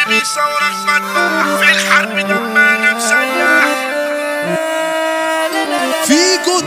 اللي بيصورك مدمع في الحرب دمنا مسيح فيجو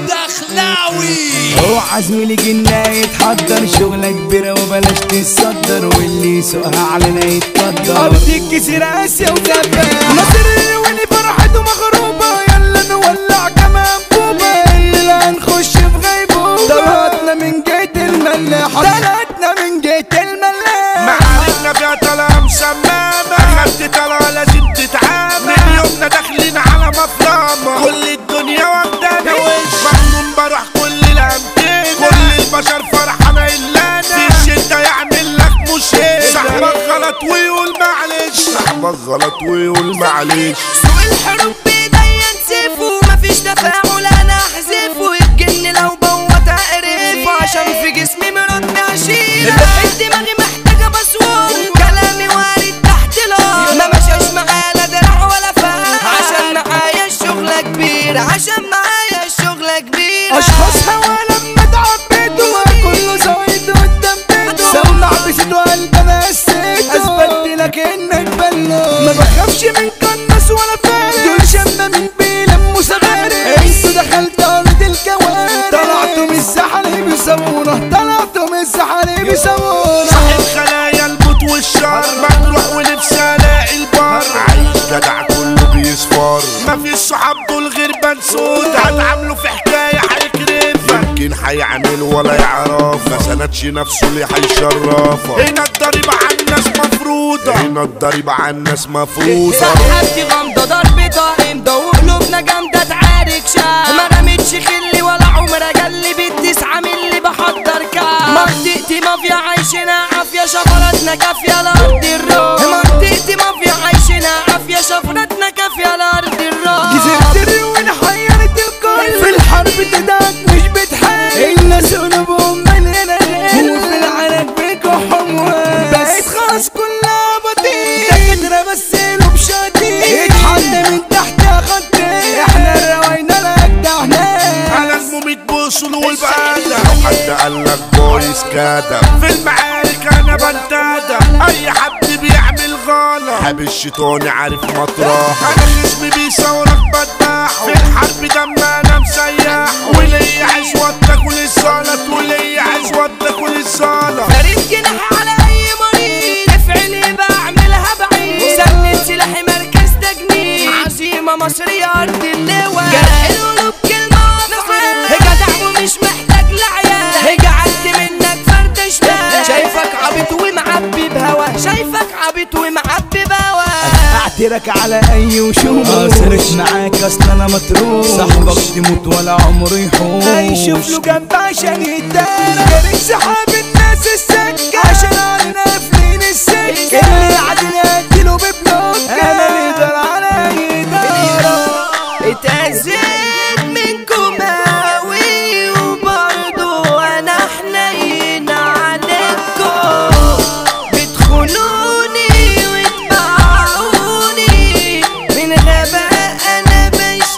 الدخلاوي اوعى زميلي جنة يتحضر شغلة كبيرة وبلاش تتصدر واللي يسوقها علينا يتقدر ارض كسر اسيا وجبان مصري واللي فرحته مغروبة يلا نولع كمان بوبة اللي هنخش في غيبوبة طلعتنا من جيت الملاح طلعتنا من جيت الملاح معاركنا فيها طلعة مسمامة أخدت طلعة لازم تتعامل من يومنا داخلين على مفرمة كل الدنيا واخدانا وش مجنون بروح كل الأمكنة كل البشر فرحانة إلا أنا في الشدة يعمل لك مشكلة صاحبك غلط ويقول معلش صاحبك غلط ويقول معلش سوق الحروب بيبين سيفه مفيش تفاعل انا احذفه الجن لو بوت اقرفه عشان في جسمي مرض هشيله دماغي محتاجه بصور كلامي وارد تحت الارض ما مشاش معايا لا دراع ولا فهم عشان معايا الشغلة كبير عشان معايا الشغلة كبير اشخاص هوا لما تعبيته كله زايد قدام بيته سمع بسيط وقلب انا قسيته اثبت لك انك بلو ما بخافش من قناص ولا فارس دول شمامين بيلموا سغاري انتوا دخلتوا ارض الجواري طلعتوا من السحر بيسوونا طلعتوا من السحر بيسوونا صاحب خلايا الموت والشر مجروح ونفسي الاقي البر عايش جدع كله بيصفر مفيش صحاب دول غير بنسود هتعاملوا في حكايه هيكرفها يمكن هيعمل ولا يعرف ما سندش نفسه ليه هيشرفها هنا الضريبه على الناس مفروضه هنا الضريبه على الناس مفروضه سحبتي غمضة ضرب طائم وقلوبنا جامدة تعارك شاه ما رميتش خلي ولا عمر جلي بالتسعة من اللي بحضر كام منطقتي مافيا عايشنا عافية شفرتنا كافية لأرض الروح منطقتي مافيا عايشنا عافية شفرتنا كافية لأرض الروح جزيرة الروين حيرت الكل في الحرب تدعك مش بتحارب الناس قلوبهم مليانة غير وفي العرق بيكحهم بقيت خلاص كلها بطيء دكاترة بس له بشاطئ اتحدى من تحت يا خطي احنا روينا لك ده على المميت بوصل والبقادة لو حد قال لك بويس كادم في المعارك انا بنتادم اي حد بيعمل غلط حاب الشيطان عارف مطرح انا خصمي بيصورك بداح في الحرب دم انا مسيح وليا عزوة تاكل الزلط وليا عزوة تاكل الزلط فريد جناح على اي مريض افعلي بعملها بعيد سند سلاحي مركز تجنيد عزيمة مصرية ارض اللواء جرح القلوب كلمة وافعال جدع ومش محتاج لعيال قعدت منك فردشتها شايفك عبيط ومعبي بهوا شايفك عبيط ومعبي بهوا اعترك على اي وشوش اصرف معاك اصل انا متروك صاحبك تموت ولا عمره يحوش هيشوف له جنب عشان يتدارى جاري سحاب الناس السكة عشان علينا قافلين السكة اللي قاعدين اديله ببلوك انا ليدر على يدارة اتأذيت منكم قوي وبرضو انا حنين عليكم بتخونوني وتباعوني من غباء انا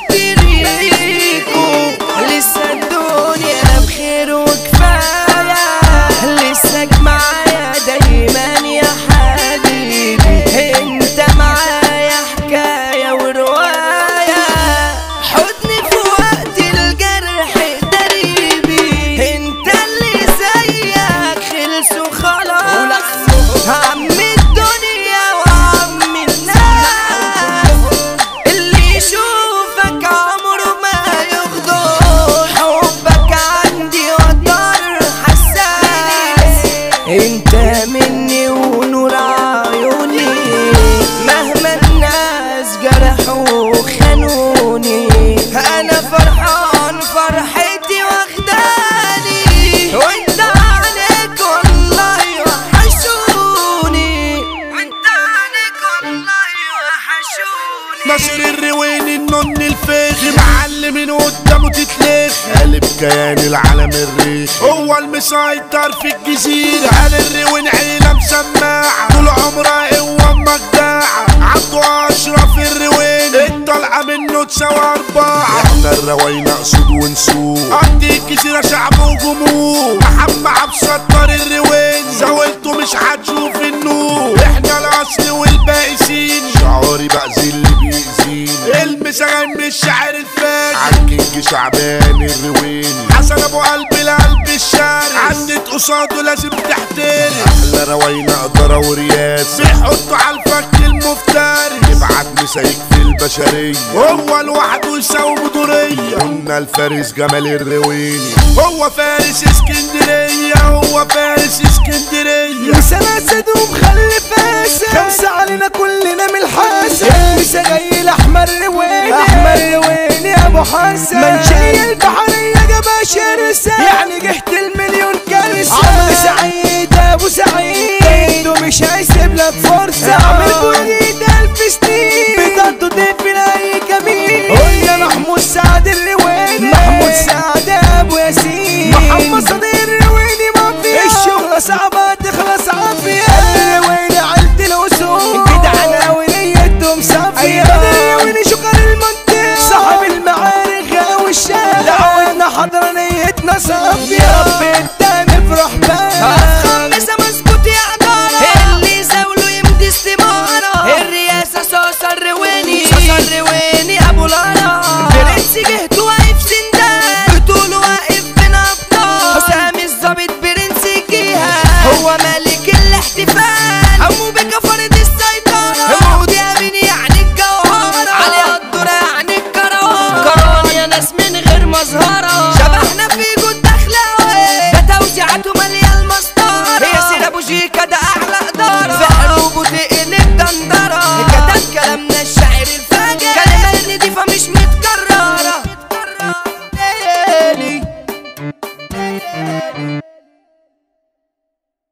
بشتريكم لسه الدنيا بخير وكفايه لسه معايا دايما يا حبيبي انت معايا حكايه وروايه حضني في وقت الجرح دريبي انت اللي زيك خلص وخلاص عم الدنيا وعم الناس اللي يشوفك عمره ما يغدر حبك عندي وطر حساس انت مني ونور عيوني مهما الناس جرحوا وخانوني انا فرحان فرحتي واخداني وانت عليك والله وحشوني وانت عليك والله وحشوني ناصر الروين النن الفخ معلم قدامه تتلخ قلب كيان العالم الريخ هو المسيطر في الجزيرة قال الروين عيلة مسماعة طول عمرها قوة مجداعة عنده أشرف الروين الطلعة منه تساوي أربعة احنا الرواي نقصد ونسوق قضي الجزيرة شعب وجمهور محمد عبد ستار الروين زاولته مش هتشوف النور احنا الأصل والباقي شعبان الرويني حسن ابو قلب لقلب الشارع عدت قصاده لازم تحترم احلى روينا قدرة ورياسة بيحطوا على الفك المفترس يبعت مسايك في البشرية هو لوحده يساوي بدورية قلنا الفارس جمال الرويني هو فارس اسكندرية هو فارس اسكندرية